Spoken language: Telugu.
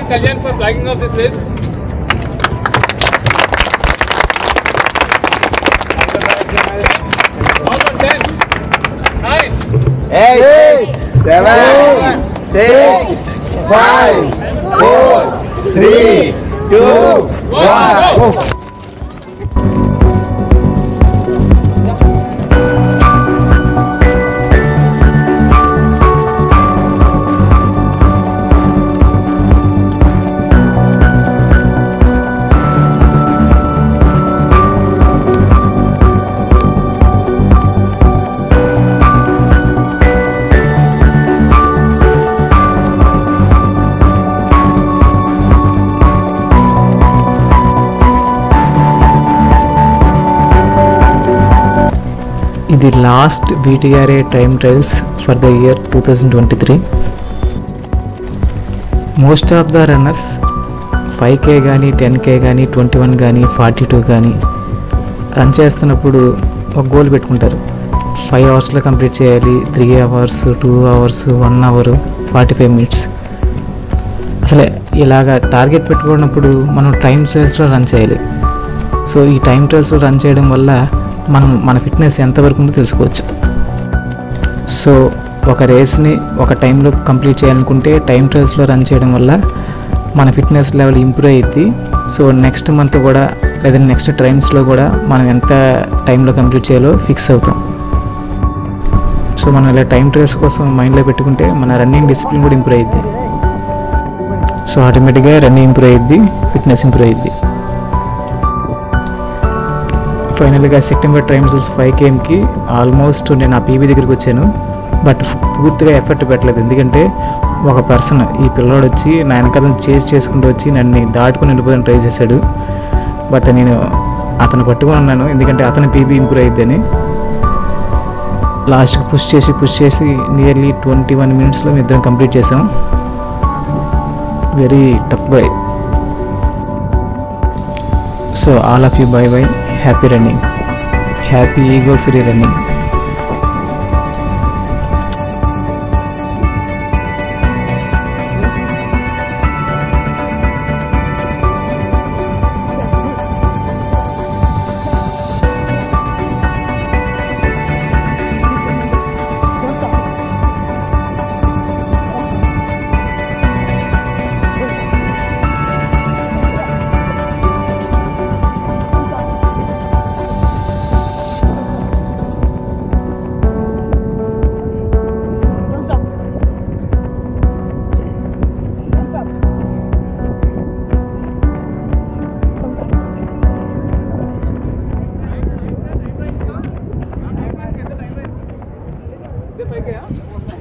Kalyan for flagging off this race. All on 10, 9, eight, seven, six, five, four, three, two, one. go. ఇది last VTRA time trials for the year two thousand twenty three most of the runners five K కానీ టెన్ కే కానీ ట్వంటీ వన్ కానీ ఫార్టీ టూ కానీ రన్ చేస్తున్నప్పుడు ఒక గోల్ పెట్టుకుంటారు ఫైవ్ అవర్స్లో కంప్లీట్ చేయాలి three hours two hours one hour forty five minutes అసలే ఇలాగా టార్గెట్ పెట్టుకున్నప్పుడు మనం టైం ట్రయల్స్లో రన్ చేయాలి సో ఈ టైం ట్రయల్స్లో రన్ చేయడం వల్ల మనం మన ఫిట్నెస్ ఎంతవరకు ఉందో తెలుసుకోవచ్చు సో ఒక రేస్ని ఒక టైంలో కంప్లీట్ చేయాలనుకుంటే టైం ట్రయల్స్లో రన్ చేయడం వల్ల మన ఫిట్నెస్ లెవెల్ ఇంప్రూవ్ అయ్యింది సో నెక్స్ట్ మంత్ కూడా లేదా నెక్స్ట్ టైమ్స్లో కూడా మనం ఎంత టైంలో కంప్లీట్ చేయాలో ఫిక్స్ అవుతాం సో మనం ఇలా టైం ట్రయల్స్ కోసం మైండ్లో పెట్టుకుంటే మన రన్నింగ్ డిసిప్లిన్ కూడా ఇంప్రూవ్ అయ్యింది సో ఆటోమేటిక్గా రన్నింగ్ ఇంప్రూవ్ అయ్యిద్ది ఫిట్నెస్ ఇంప్రూవ్ అయ్యిద్ది ఫైనల్గా సెప్టెంబర్ ట్రైమ్స్ ఫైవ్ కేఎంకి ఆల్మోస్ట్ నేను ఆ పీబీ దగ్గరికి వచ్చాను బట్ పూర్తిగా ఎఫర్ట్ పెట్టలేదు ఎందుకంటే ఒక పర్సన్ ఈ పిల్లోడు వచ్చి నా వెనకాల చేసి చేసుకుంటూ వచ్చి నన్ను దాటుకుని వెళ్ళిపోదని ట్రై చేశాడు బట్ నేను అతను పట్టుకొని ఉన్నాను ఎందుకంటే అతని పీబీ ఇంప్రూవ్ అయ్యిద్దని లాస్ట్కి పుష్ చేసి పుష్ చేసి నియర్లీ ట్వంటీ వన్ మినిట్స్లో మేము ఇద్దరం కంప్లీట్ చేసాం very tough bye so all of you bye bye happy running happy ego free running ఇదే పైకి